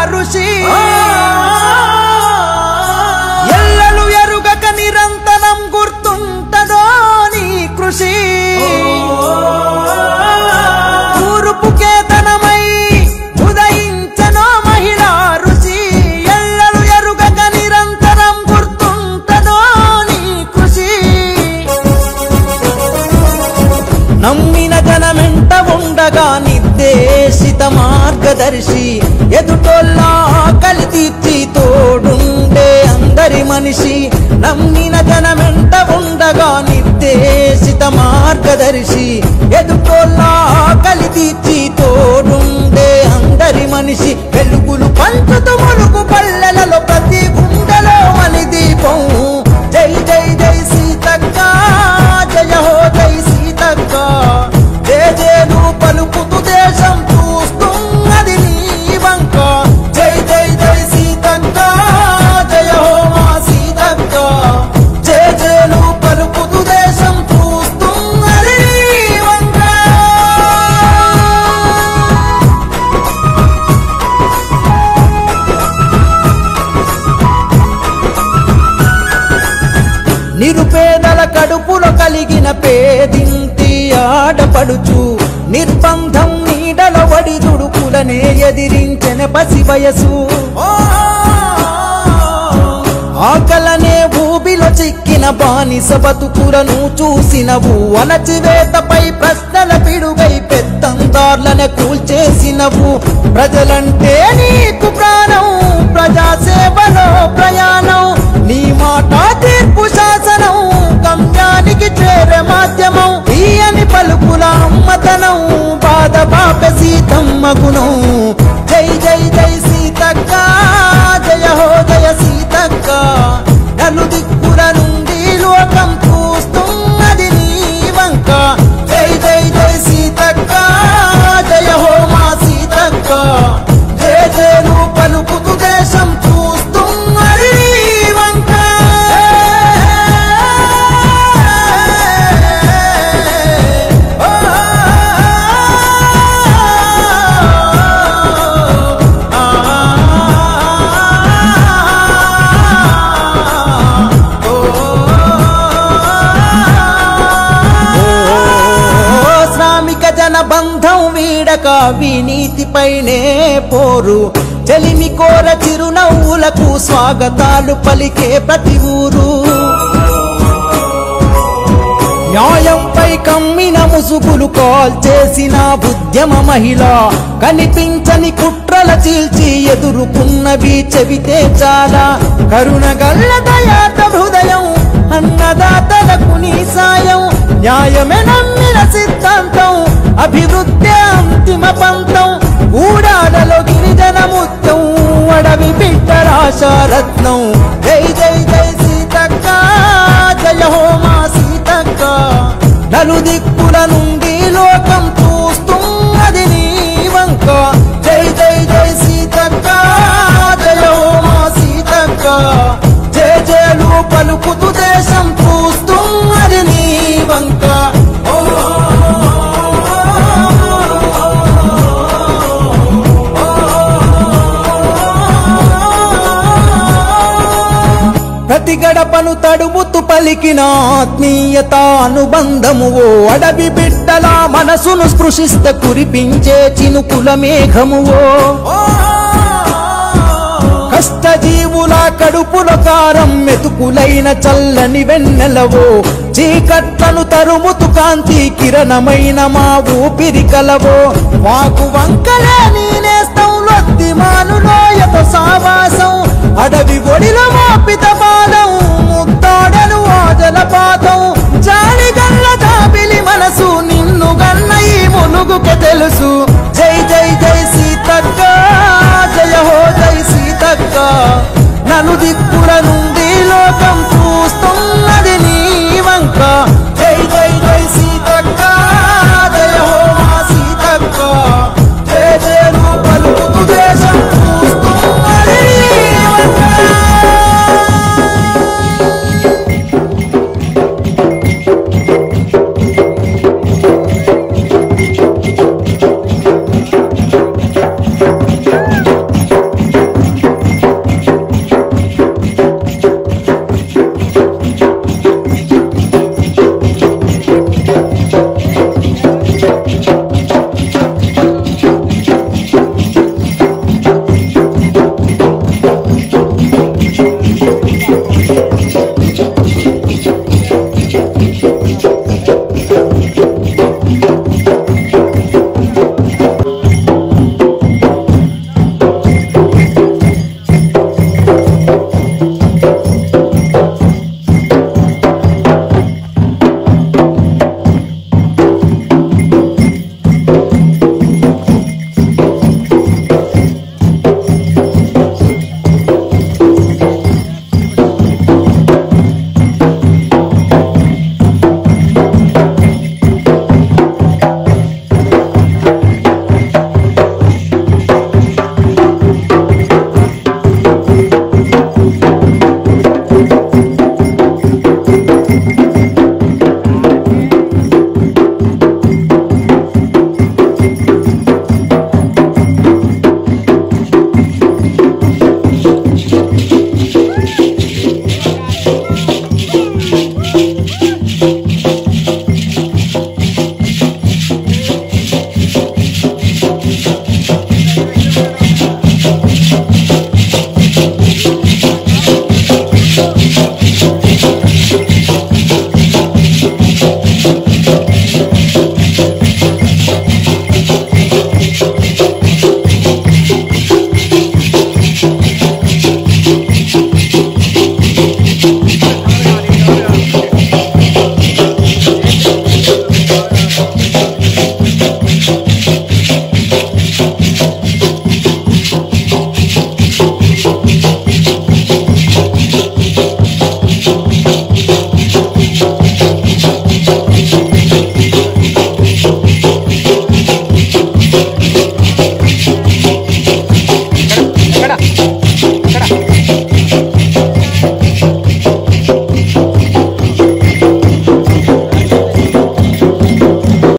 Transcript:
ఋషి ఎల్లలు ఎరుగక నిరంతరం గుర్తుంటదో నీ కృషి తూర్పు కేతనమై ఉదయించనో మహిళా ఋషి ఎల్లలు ఎరుగక నిరంతరం గుర్తుంటదో నీ కృషి నమ్మిన జనమెంట ఉండగా నిర్దేశిత మార్గదర్శి ఎదుటోళ్ళ ఆకలి తీర్చి తోడుండే అందరి మనిషి నమ్మిన జనమెంట ఉండగా నిర్దేశిత మార్గదర్శి ఎదుటోళ్ళ ఆకలి తీర్చి తోడుండే అందరి మనిషి వెలుగులు పంచుతూ ములుగు పల్లెలలో ప్రతి గుండెలో మని దీపం జై జై జై సీతక్క జయ హో జై సీతక్క జేజేలు పలుకుతూ దేశం చూస్తున్నది నీ వంక జై జై జై సీతక్క జయ హో మా సీతక్క జేజేలు పలుకుతూ దేశం చూస్తున్నది నీ వంక నిరుపేదల కడుపులో కలిగిన పేదింటి ఆడపడుచు నిర్బంధం నీడల వడి దుడుకులనే ఎదిరించెన పసి వయసు ఆకలనే ఊబిలో చిక్కిన బానిస బతుకులను చూసినవు అణచివేతపై ప్రశ్నల పిడుగై పెత్తందార్లనే కూల్చేసినవు ప్రజలంటే నీకు ప్రాణం ప్రజాసేవలో ప్రయాణం నీ మాట తీర్పు శాసనం గమ్యానికి చేరే మాధ్యమం తీయని పలుకుల అమ్మతనం బాధ పాప సీతమ్మ గుణం జై జై జై సీతక్క జయ హో జయ సీతక్క నలు దిక్కుల నుండి లోకం చూస్తున్నది నీ వంక జై జై జై సీతక్క జయ హో మా సీతక్క జయ జయలు పలుకుతూ దేశం చూస్తున్నది నీ వంక ఓ శ్రామిక జన బంధం వీడక వినీతిపైనే పోరు చెలిమి కోర చిరునవ్వులకు స్వాగతాలు పలికే ప్రతి ఊరు న్యాయంపై కమ్మిన ముసుగులు కాల్ చేసిన ఉద్యమ మహిళ కనిపించని కుట్రల చీల్చి ఎదుర్కొన్నవి చెబితే చాలా కరుణ గల్ల దయాత హృదయం అన్నదాతలకు నీ సాయం న్యాయమే నమ్మిన సిద్ధాంతం అభివృద్ధి అంతిమ పంతం ఊడాలలో గిరిజన ముత్యం అడవి బిడ్డ రాశారత్నం జై జై జై సీతక్క జయ హో మా సీతక్క నలు దిక్కుల నుండి లోకం చూస్తున్నది నీ వంక జై జై జై సీతక్క జయ హో మా సీతక్క జయ జయలు పలుకుతూ దేశం చూస్తున్నది నీ వంక ఓ ప్రతి గడపను తడుముతూ పలికిన ఆత్మీయత అనుబంధము ఓ అడవి బిడ్డల మనసును స్పృశిస్త కురిపించే చినుకుల మేఘమువో కష్టజీవుల కడుపుల కారం మెతుకులైన చల్లని వెన్నెలవో చీకట్లను తరుముతు కాంతి కిరణమైన మా ఊపిరి కలవో మాకు వంకలే నేనేస్తాం లొత్తి మానులోయత సావాసం అడవి ఒడిలో మోపిత బాధం ముత్తాడను ఆజల పాతం జాలి గల్ల జాబిలి మనసు నిన్ను గన్న ఈ మునుగుకే తెలుసు జై జై జై సీతక్క జయ హో జై సీతక్క నలు దిక్కుల నుండి లోకం చూస్తున్నది నీ వంక జై జై జై సీతక్క జయ హో మా సీతక్క జయ జయలు పలుకుతూ దేశం చూస్తున్నది నీ వంక